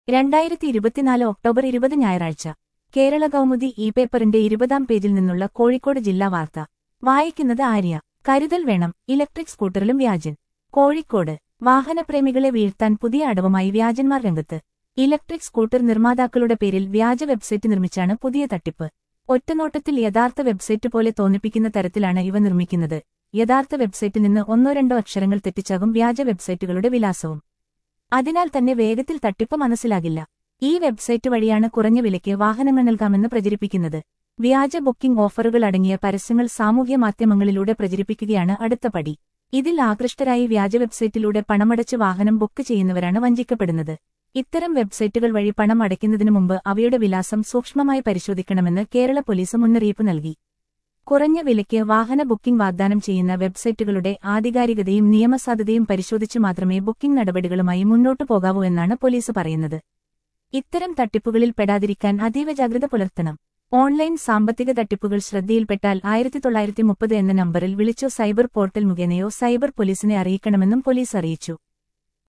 രണ്ടായിരത്തി ഇരുപത്തിനാല് ഒക്ടോബർ ഇരുപത് ഞായറാഴ്ച കേരള കൗമുദി ഇ പേപ്പറിന്റെ ഇരുപതാം പേജിൽ നിന്നുള്ള കോഴിക്കോട് ജില്ലാ വാർത്ത വായിക്കുന്നത് ആര്യ കരുതൽ വേണം ഇലക്ട്രിക് സ്കൂട്ടറിലും വ്യാജൻ കോഴിക്കോട് വാഹനപ്രേമികളെ വീഴ്ത്താൻ പുതിയ അടവുമായി വ്യാജന്മാർ രംഗത്ത് ഇലക്ട്രിക് സ്കൂട്ടർ നിർമ്മാതാക്കളുടെ പേരിൽ വ്യാജ വെബ്സൈറ്റ് നിർമ്മിച്ചാണ് പുതിയ തട്ടിപ്പ് ഒറ്റനോട്ടത്തിൽ യഥാർത്ഥ വെബ്സൈറ്റ് പോലെ തോന്നിപ്പിക്കുന്ന തരത്തിലാണ് ഇവ നിർമ്മിക്കുന്നത് യഥാർത്ഥ വെബ്സൈറ്റിൽ നിന്ന് ഒന്നോ രണ്ടോ അക്ഷരങ്ങൾ തെറ്റിച്ചാകും വ്യാജ വെബ്സൈറ്റുകളുടെ വിലാസവും അതിനാൽ തന്നെ വേഗത്തിൽ തട്ടിപ്പ് മനസ്സിലാകില്ല ഈ വെബ്സൈറ്റ് വഴിയാണ് കുറഞ്ഞ വിലയ്ക്ക് വാഹനങ്ങൾ നൽകാമെന്ന് പ്രചരിപ്പിക്കുന്നത് വ്യാജ ബുക്കിംഗ് ഓഫറുകൾ അടങ്ങിയ പരസ്യങ്ങൾ സാമൂഹ്യ മാധ്യമങ്ങളിലൂടെ പ്രചരിപ്പിക്കുകയാണ് അടുത്ത പടി ഇതിൽ ആകൃഷ്ടരായി വ്യാജ വെബ്സൈറ്റിലൂടെ പണമടച്ച് വാഹനം ബുക്ക് ചെയ്യുന്നവരാണ് വഞ്ചിക്കപ്പെടുന്നത് ഇത്തരം വെബ്സൈറ്റുകൾ വഴി പണം അടയ്ക്കുന്നതിനു മുമ്പ് അവയുടെ വിലാസം സൂക്ഷ്മമായി പരിശോധിക്കണമെന്ന് കേരള പോലീസ് മുന്നറിയിപ്പ് നൽകി കുറഞ്ഞ വിലയ്ക്ക് വാഹന ബുക്കിംഗ് വാഗ്ദാനം ചെയ്യുന്ന വെബ്സൈറ്റുകളുടെ ആധികാരികതയും നിയമസാധുതയും പരിശോധിച്ചു മാത്രമേ ബുക്കിംഗ് നടപടികളുമായി മുന്നോട്ടു പോകാവൂ എന്നാണ് പോലീസ് പറയുന്നത് ഇത്തരം തട്ടിപ്പുകളിൽ പെടാതിരിക്കാൻ അതീവ ജാഗ്രത പുലർത്തണം ഓൺലൈൻ സാമ്പത്തിക തട്ടിപ്പുകൾ ശ്രദ്ധയിൽപ്പെട്ടാൽ ആയിരത്തി തൊള്ളായിരത്തി മുപ്പത് എന്ന നമ്പറിൽ വിളിച്ചോ സൈബർ പോർട്ടൽ മുഖേനയോ സൈബർ പോലീസിനെ അറിയിക്കണമെന്നും പോലീസ് അറിയിച്ചു